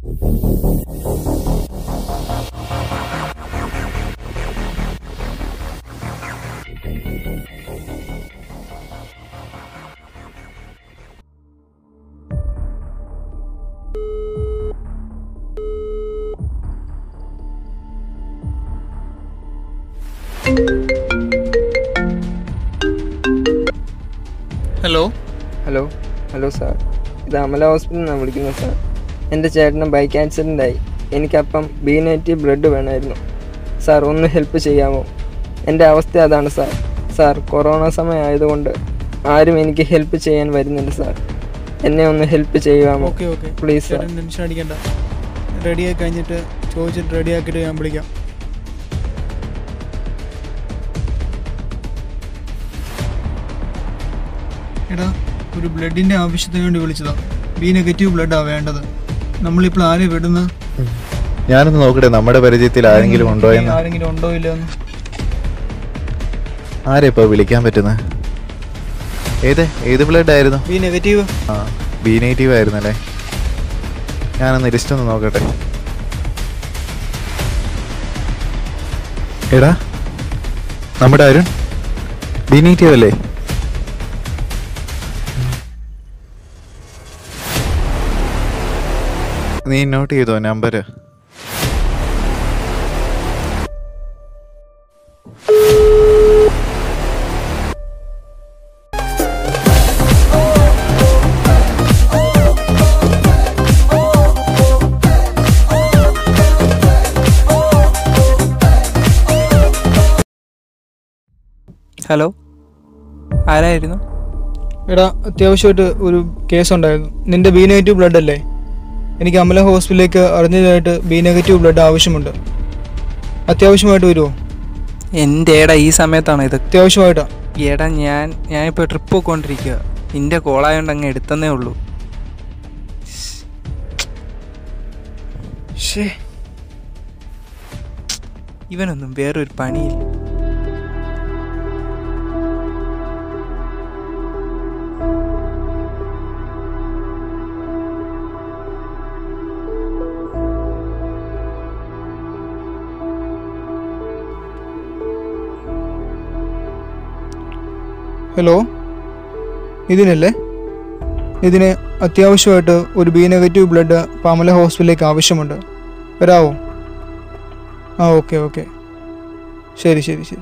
Hello hello hello sir ഇത് അമല ഹോസ്പിറ്റലിൽ നിന്നാണ് വിളിക്കുന്നത് സാർ എൻ്റെ ചേട്ടന് ബൈക്ക് ആക്സിഡൻ്റ് ആയി എനിക്കപ്പം ബി നെഗറ്റീവ് ബ്ലഡ് വേണമായിരുന്നു സാർ ഒന്ന് ഹെൽപ്പ് ചെയ്യാമോ എൻ്റെ അവസ്ഥ അതാണ് സാർ സാർ കൊറോണ സമയം ആയതുകൊണ്ട് ആരും എനിക്ക് ഹെൽപ്പ് ചെയ്യാൻ വരുന്നില്ല സാർ എന്നെ ഒന്ന് ഹെൽപ്പ് ചെയ്യാമോ ഓക്കെ ഓക്കെ പ്ലീസ് സാർ ചേട്ടൻ ടെൻഷൻ അടിക്കണ്ട റെഡിയായി കഴിഞ്ഞിട്ട് ചോദിച്ചിട്ട് റെഡിയാക്കിയിട്ട് ഞാൻ വിളിക്കാം എടാ ഒരു ബ്ലഡിൻ്റെ ആവശ്യത്തിന് വേണ്ടി വിളിച്ചതാ ബി നെഗറ്റീവ് ബ്ലഡാ വേണ്ടത് നമ്മളിപ്പോൾ ആരെ വിടുന്നത് ഞാനൊന്ന് നോക്കട്ടെ നമ്മുടെ പരിചയത്തിൽ ആരെങ്കിലും ഉണ്ടോ എന്ന് ആരെങ്കിലും ഉണ്ടോ ഇല്ലയോ എന്ന് ആരെ ഇപ്പൊ വിളിക്കാൻ പറ്റുന്നത് ഏത് ഏത് ബ്ലഡ് ആയിരുന്നു ബി നെഗറ്റീവ് ആ ബി നെഗറ്റീവ് ആയിരുന്നല്ലേ ഞാനൊന്ന് ലിസ്റ്റ് ഒന്ന് നോക്കട്ടെ എടാ നമ്മുടെ അരുൺ ബി നെഗറ്റീവ് അല്ലേ നീ നോട്ട് ചെയ്തോ നമ്പർ ഹലോ ആരായിരുന്നു എടാ അത്യാവശ്യമായിട്ട് ഒരു കേസ് ഉണ്ടായിരുന്നു നിന്റെ ബി നെഗറ്റീവ് ബ്ലഡ് അല്ലേ എനിക്ക് അമല ഹോസ്പിറ്റലിലേക്ക് അറിഞ്ഞതായിട്ട് ബി നെഗറ്റീവ് ബ്ലഡ് ആവശ്യമുണ്ട് അത്യാവശ്യമായിട്ട് വരുമോ എൻ്റെ ഏടാ ഈ സമയത്താണ് ഇത് അത്യാവശ്യമായിട്ടാ എടാ ഞാൻ ഞാൻ ഇപ്പോൾ ട്രിപ്പ് പോയിക്കൊണ്ടിരിക്കുക നിൻ്റെ കോളായോണ്ട് അങ്ങ് എടുത്തന്നേ ഉള്ളൂ ഷേ ഇവനൊന്നും വേറൊരു പണിയില്ല ഹലോ ഇതിനല്ലേ ഇതിന് അത്യാവശ്യമായിട്ട് ഒരു ബി നെഗറ്റീവ് ബ്ലഡ് പാമല ഹോസ്പിറ്റലിലേക്ക് ആവശ്യമുണ്ട് വരാവോ ആ ഓക്കെ ഓക്കെ ശരി ശരി ശരി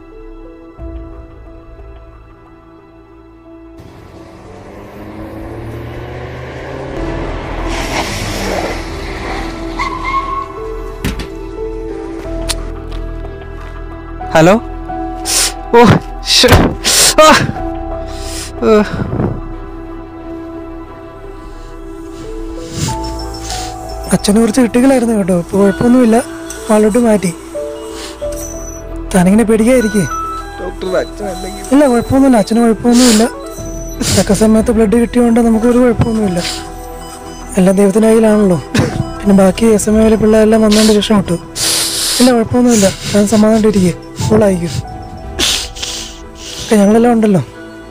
ഹലോ ഓ ശ്ശെ. ആ. ഏ. അച്ഛന് കുറച്ച് കിട്ടികളായിരുന്നു കേട്ടോ ഇപ്പോൾ കുഴപ്പമൊന്നുമില്ല ആളോട്ട് മാറ്റി താനിങ്ങനെ പേടിക്കാതിരിക്കേ ഇല്ല കുഴപ്പമൊന്നുമില്ല അച്ഛന് കുഴപ്പമൊന്നുമില്ല തക്ക സമയത്ത് ബ്ലഡ് കിട്ടിയോണ്ട് നമുക്കൊരു കുഴപ്പമൊന്നുമില്ല എല്ലാം ദൈവത്തിൻ്റെ കയ്യിലാണല്ലോ പിന്നെ ബാക്കി എസ് എം എയിലെ പിള്ളേരെല്ലാം വന്നുകൊണ്ട് രക്ഷപ്പെട്ടു ഇല്ല കുഴപ്പമൊന്നുമില്ല ഞാൻ സമാധാനമായിട്ടിരിക്കുക ഫുള്ളായിരിക്കും ഞങ്ങളെല്ലാം ഉണ്ടല്ലോ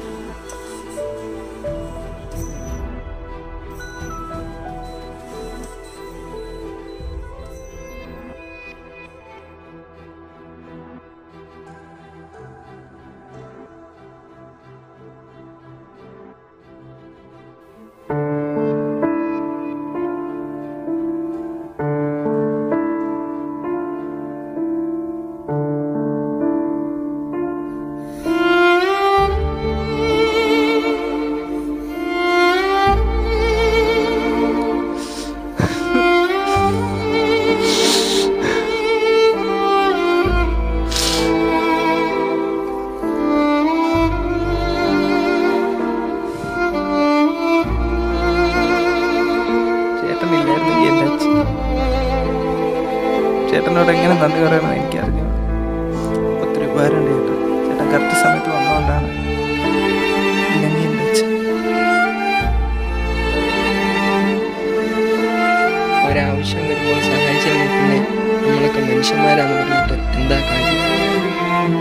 ചേട്ടനില്ലായിരുന്നെങ്കിൽ എൻ്റെ അച്ഛൻ ചേട്ടനോട് എങ്ങനെ നന്ദി പറയണമെന്ന് എനിക്കറിഞ്ഞു ഒത്തിരി ഉപകാരമുണ്ട് ചേട്ടൻ ചേട്ടൻ കറക്റ്റ് സമയത്ത് വന്നതുകൊണ്ടാണ് ഇല്ലെങ്കിൽ എൻ്റെ അച്ഛൻ ഒരാവശ്യം വരുമ്പോൾ സഹായിച്ചില്ലെങ്കിൽ പിന്നെ നമ്മളൊക്കെ മനുഷ്യന്മാരാന്ന് പറഞ്ഞിട്ട് എന്താ കാര്യം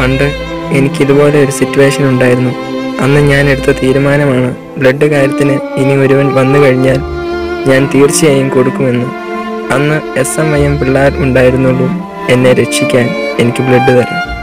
പണ്ട് എനിക്കിതുപോലെ ഒരു സിറ്റുവേഷൻ ഉണ്ടായിരുന്നു അന്ന് ഞാൻ എടുത്ത തീരുമാനമാണ് ബ്ലഡ് കാര്യത്തിന് ഇനി ഒരുവൻ വന്നു കഴിഞ്ഞാൽ ഞാൻ തീർച്ചയായും കൊടുക്കുമെന്ന് അന്ന് എസ് എം ഐ എം പിള്ളേർ ഉണ്ടായിരുന്നുള്ളൂ എന്നെ രക്ഷിക്കാൻ എനിക്ക് ബ്ലഡ് തരാൻ